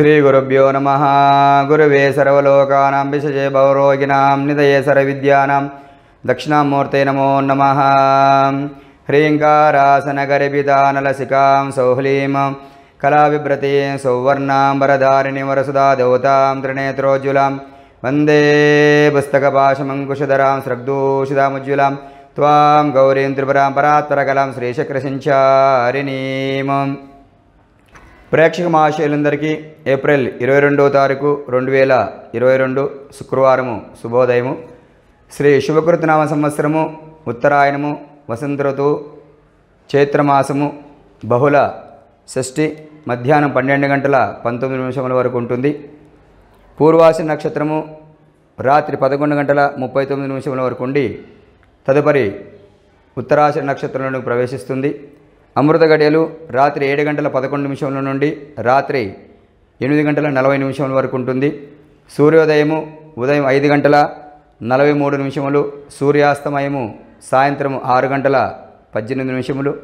శ్రీగురుభ్యో నమ గురువే సర్వలోకానాం విశజే భవరోగిణాం నిదయే సర్వవిద్యానాం దక్షిణామూర్తే నమో నమ హ్రీంకారాసనగరిపితానలసికాం సౌహ్లీం కళావిభ్రతీం సౌవర్ణాం వరదారిణి వరసుదా దేవతాం త్రినేత్రోజ్వలాం వందే పుస్తకపాశమంకుశధరాం స్రగ్దూషితాముజ్వలాం త్వాం గౌరీం త్రిపురాం పరాత్పరకలాం శ్రీచక్రసించారిణీం ప్రేక్షక మహాశయులందరికీ ఏప్రిల్ ఇరవై రెండవ తారీఖు రెండు వేల ఇరవై రెండు శుక్రవారము శుభోదయము శ్రీ శుభకృతనామ సంవత్సరము ఉత్తరాయణము వసంత ఋతువు చైత్రమాసము బహుళ షష్ఠి మధ్యాహ్నం పన్నెండు గంటల పంతొమ్మిది నిమిషముల వరకు ఉంటుంది పూర్వాసి నక్షత్రము రాత్రి పదకొండు గంటల ముప్పై తొమ్మిది నిమిషముల వరకు ఉండి తదుపరి ఉత్తరాశ నక్షత్రంలోకి ప్రవేశిస్తుంది అమృత గడియలు రాత్రి ఏడు గంటల పదకొండు నిమిషముల నుండి రాత్రి ఎనిమిది గంటల నలభై నిమిషముల వరకు ఉంటుంది సూర్యోదయము ఉదయం ఐదు గంటల నలభై మూడు నిమిషములు సూర్యాస్తమయము సాయంత్రం ఆరు గంటల పద్దెనిమిది నిమిషములు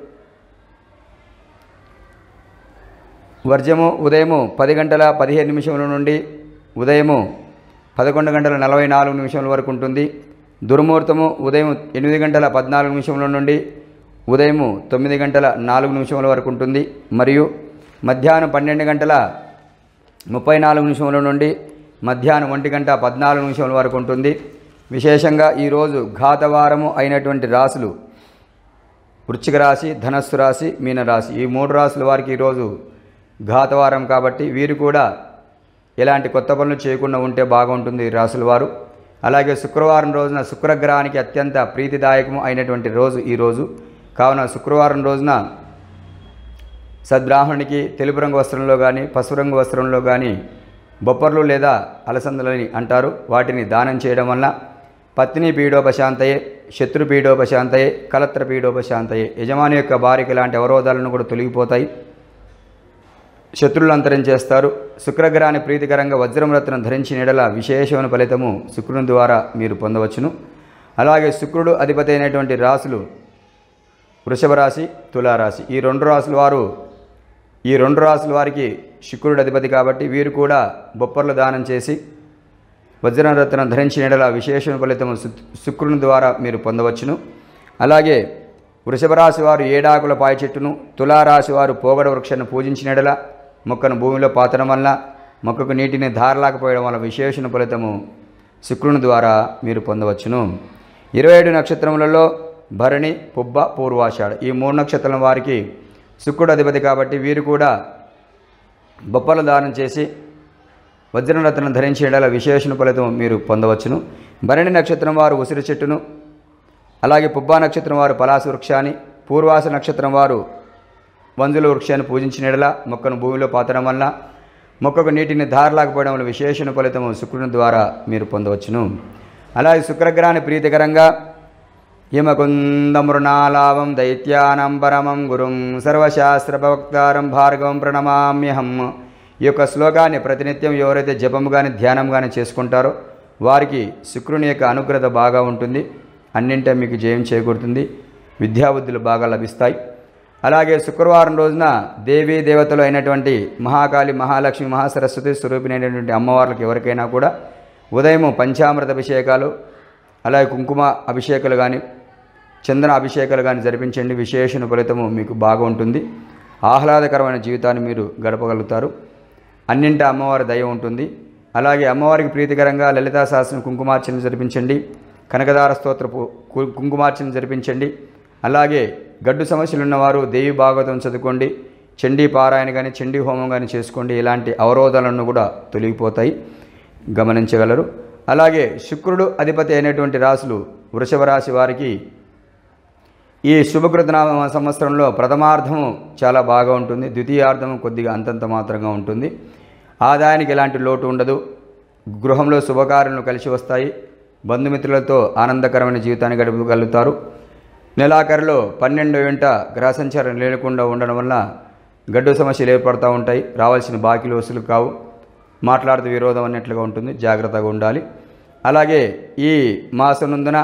వర్జము ఉదయము పది గంటల పదిహేను నిమిషముల నుండి ఉదయము పదకొండు గంటల నలభై నాలుగు నిమిషముల వరకు ఉంటుంది దుర్ముహూర్తము ఉదయం ఎనిమిది గంటల పద్నాలుగు నిమిషముల నుండి ఉదయము తొమ్మిది గంటల నాలుగు నిమిషముల వరకు ఉంటుంది మరియు మధ్యాహ్నం పన్నెండు గంటల ముప్పై నాలుగు నిమిషముల నుండి మధ్యాహ్నం ఒంటి గంట పద్నాలుగు నిమిషముల వరకు ఉంటుంది విశేషంగా ఈరోజు ఘాతవారము అయినటువంటి రాసులు వృశ్చిక రాశి ధనస్సు రాశి మీనరాశి ఈ మూడు రాశుల వారికి ఈరోజు ఘాతవారం కాబట్టి వీరు కూడా ఎలాంటి కొత్త పనులు చేయకుండా ఉంటే బాగుంటుంది ఈ రాసుల వారు అలాగే శుక్రవారం రోజున శుక్రగ్రహానికి అత్యంత ప్రీతిదాయకము అయినటువంటి రోజు ఈ రోజు కావున శుక్రవారం రోజున సద్బ్రాహ్మణునికి తెలుపు రంగు వస్త్రంలో కానీ పసుపు రంగు వస్త్రంలో కానీ బొప్పర్లు లేదా అలసందలని అంటారు వాటిని దానం చేయడం వల్ల పత్ని పీడోపశాంతయే శత్రు పీడోపశాంతయే కలత్ర పీడోపశాంతయే యజమాని యొక్క భార్యకి ఇలాంటి అవరోధాలను కూడా తొలగిపోతాయి శత్రువులు అంతరించేస్తారు శుక్రగ్రహాన్ని ప్రీతికరంగా వజ్రం రత్నం ధరించిన ఎడల విశేషమైన ఫలితము శుక్రుని ద్వారా మీరు పొందవచ్చును అలాగే శుక్రుడు అధిపతి అయినటువంటి రాశులు వృషభ రాశి తులారాశి ఈ రెండు రాశుల వారు ఈ రెండు రాశుల వారికి శుక్రుడు అధిపతి కాబట్టి వీరు కూడా బొప్పర్లు దానం చేసి వజ్రరత్నం ధరించిన ఎడల విశేషణ ఫలితము సు- శుక్రుని ద్వారా మీరు పొందవచ్చును అలాగే వృషభ రాశి వారు ఏడాకుల పాయ చెట్టును తులారాశి వారు పోగడ వృక్షాన్ని పూజించిన ఎడల మొక్కను భూమిలో పాతడం వల్ల మొక్కకు నీటిని ధారలాకపోయడం వల్ల విశేషణ ఫలితము శుక్రుని ద్వారా మీరు పొందవచ్చును ఇరవై ఏడు నక్షత్రములలో భరణి పుబ్బ పూర్వాషాఢ ఈ మూడు నక్షత్రం వారికి శుక్రుడు అధిపతి కాబట్టి వీరు కూడా బొప్పలు దానం చేసి వజ్రరత్నం ధరించి ఎడల విశేషణ ఫలితం మీరు పొందవచ్చును భరణి నక్షత్రం వారు ఉసిరి చెట్టును అలాగే పుబ్బా నక్షత్రం వారు పలాస వృక్షాన్ని పూర్వాస నక్షత్రం వారు వంజుల వృక్షాన్ని పూజించిన ఎడల మొక్కను భూమిలో పాతడం వల్ల మొక్కకు నీటిని ధారలాకపోవడం వల్ల విశేషణ ఫలితము శుక్రుని ద్వారా మీరు పొందవచ్చును అలాగే శుక్రగ్రహాన్ని ప్రీతికరంగా హిమకుందమృణాలావం దైత్యానం పరమం గురుం సర్వశాస్త్రభక్తారం భార్గవం ప్రణమామ్యహం ఈ యొక్క శ్లోకాన్ని ప్రతినిత్యం ఎవరైతే జపము కానీ ధ్యానం కానీ చేసుకుంటారో వారికి శుక్రుని యొక్క అనుగ్రత బాగా ఉంటుంది అన్నింటే మీకు జయం చేకూరుతుంది విద్యాబుద్ధులు బాగా లభిస్తాయి అలాగే శుక్రవారం రోజున దేవీ దేవతలు అయినటువంటి మహాకాళి మహాలక్ష్మి మహాసరస్వతి స్వరూపిణైనటువంటి అమ్మవార్లకు ఎవరికైనా కూడా ఉదయం పంచామృత అభిషేకాలు అలాగే కుంకుమ అభిషేకాలు కానీ చందన అభిషేకాలు కానీ జరిపించండి విశేషణ ఫలితము మీకు బాగా ఉంటుంది ఆహ్లాదకరమైన జీవితాన్ని మీరు గడపగలుగుతారు అన్నింటి అమ్మవారి దయ ఉంటుంది అలాగే అమ్మవారికి ప్రీతికరంగా లలితా శాస్త్రం కుంకుమార్చన జరిపించండి కనకదార స్తోత్ర పు- కు- కుంకుమార్చన జరిపించండి అలాగే గడ్డు సమస్యలు ఉన్నవారు దేవి భాగవతం చదువుకోండి చండీ పారాయణ కానీ చండీ హోమం కానీ చేసుకోండి ఇలాంటి అవరోధాలను కూడా తొలగిపోతాయి గమనించగలరు అలాగే శుక్రుడు అధిపతి అయినటువంటి రాశులు వృషభ రాశి వారికి ఈ శుభకృతనామ సంవత్సరంలో ప్రథమార్థము చాలా బాగా ఉంటుంది ద్వితీయార్థము కొద్దిగా అంతంత మాత్రంగా ఉంటుంది ఆదాయానికి ఎలాంటి లోటు ఉండదు గృహంలో శుభకార్యాలు కలిసి వస్తాయి బంధుమిత్రులతో ఆనందకరమైన జీవితాన్ని గడపగలుగుతారు నెలాఖరులో పన్నెండు వెంట గ్రహ సంచారం లేకుండా ఉండడం వల్ల గడ్డు సమస్యలు ఏర్పడుతూ ఉంటాయి రావాల్సిన బాకీలు వసూలు కావు మాట్లాడుతూ విరోధం అన్నట్లుగా ఉంటుంది జాగ్రత్తగా ఉండాలి అలాగే ఈ మాసనందున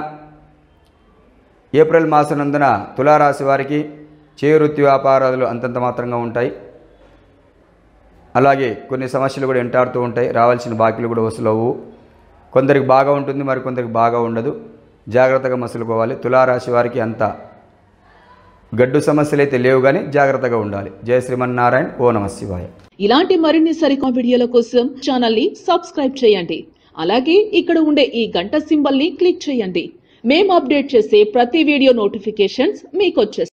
ఏప్రిల్ మాసనందున తులారాశి వారికి చేవృత్తి వ్యాపారాలు అంతంత మాత్రంగా ఉంటాయి అలాగే కొన్ని సమస్యలు కూడా వెంటాడుతూ ఉంటాయి రావాల్సిన బాకీలు కూడా వసూలవు కొందరికి బాగా ఉంటుంది మరి కొందరికి బాగా ఉండదు జాగ్రత్తగా మసులుకోవాలి తులారాశి వారికి అంత గడ్డు సమస్యలు అయితే లేవు కానీ జాగ్రత్తగా ఉండాలి జయ శ్రీమన్నారాయణ ఓ నమ శివాయ ఇలాంటి మరిన్ని సరికొత్త వీడియోల కోసం ఛానల్ ని సబ్స్క్రైబ్ చేయండి అలాగే ఇక్కడ ఉండే ఈ గంట సింబల్ ని క్లిక్ చేయండి మేము అప్డేట్ చేసే ప్రతి వీడియో నోటిఫికేషన్స్ మీకు వచ్చేస్తాయి